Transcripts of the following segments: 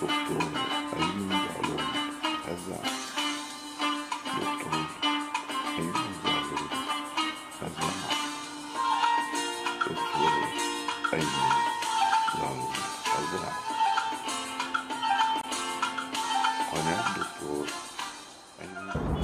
دكتور أيمن علوم الزعل دكتور أيمن زعلول الزعل دكتور أيمن زعلول الزعل قناة دكتور أيمن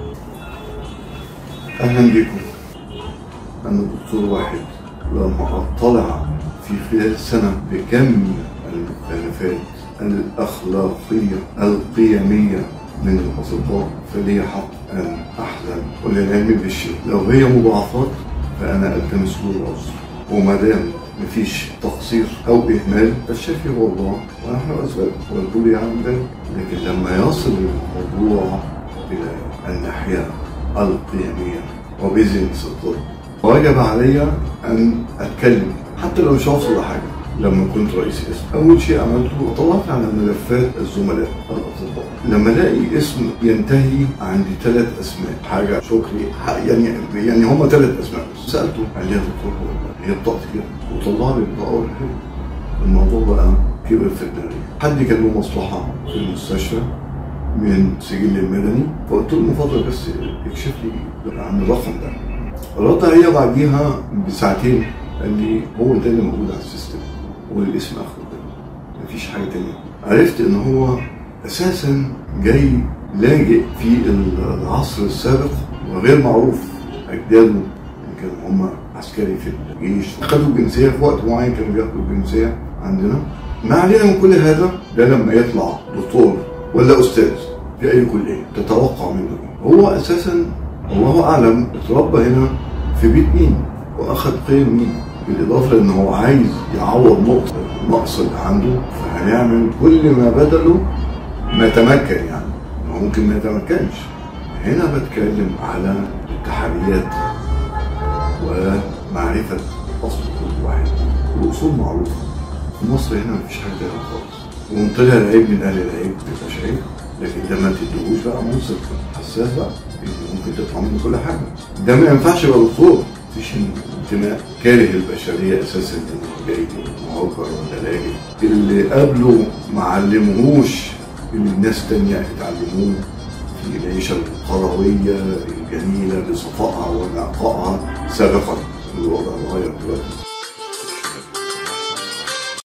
أهلا بكم أنا دكتور واحد لما أطلع في خلال سنة بكم المخالفات الأخلاقية القيمية من الأطباء فلي حق أن أحزن وللعلم بالشيء لو هي مضاعفات فأنا ألتمس له العذر وما دام مفيش تقصير أو إهمال فالشافي هو الله ونحن أسباب والكل يعلم ذلك لكن لما يصل الموضوع إلى الناحية القيمية وبزنس الطب وجب علي أن أتكلم حتى لو مش هوصل لحاجة لما كنت رئيس اسم أول شيء عملته طلعت على ملفات الزملاء الأطباء لما ألاقي اسم ينتهي عندي ثلاث أسماء حاجة شكري ح- يعني يعني هم ثلاث أسماء بس سألته قال لي يا دكتور هو هي بطاقتي كده وطلع لي البطاقة والحلو الموضوع بقى كبر في دماغي حد كان له مصلحة في المستشفى من سجل المدني فقلت له من فضلك بس اكشف لي عن الرقم ده رد عليا بعديها بساعتين قال لي هو ده اللي موجود على السيستم والاسم اخره ده مفيش حاجه تانية عرفت ان هو اساسا جاي لاجئ في العصر السابق وغير معروف اجداده كانوا هم عسكري في الجيش خدوا الجنسيه في وقت معين كانوا بياخدوا الجنسيه عندنا ما علينا من كل هذا ده لما يطلع دكتور ولا استاذ في اي كليه تتوقع منه إيه؟ هو اساسا الله اعلم اتربى هنا في بيت مين واخذ قيم مين بالاضافه لان هو عايز يعوض نقطه النقص اللي عنده فهنعمل كل ما بدله ما تمكن يعني ما ممكن ما يتمكنش هنا بتكلم على التحريات ومعرفة أصل كل واحد الأصول معروفة في مصر هنا مفيش حاجة كده خالص وإن طلع العيب من أهل العيب مبيبقاش عيب لكن ده ما تديهوش بقى منصب حساس بقى إن ممكن تطلع منه كل حاجة ده ما ينفعش يبقى دكتور مفيش انتماء كاره البشرية أساسا إنه جاي مهاجر ولا لاجئ اللي قبله ما علمهوش اللي الناس تانية اتعلموه في العيشة القروية الجميلة بصفائها ونقائها سابقا الوضع اتغير دلوقتي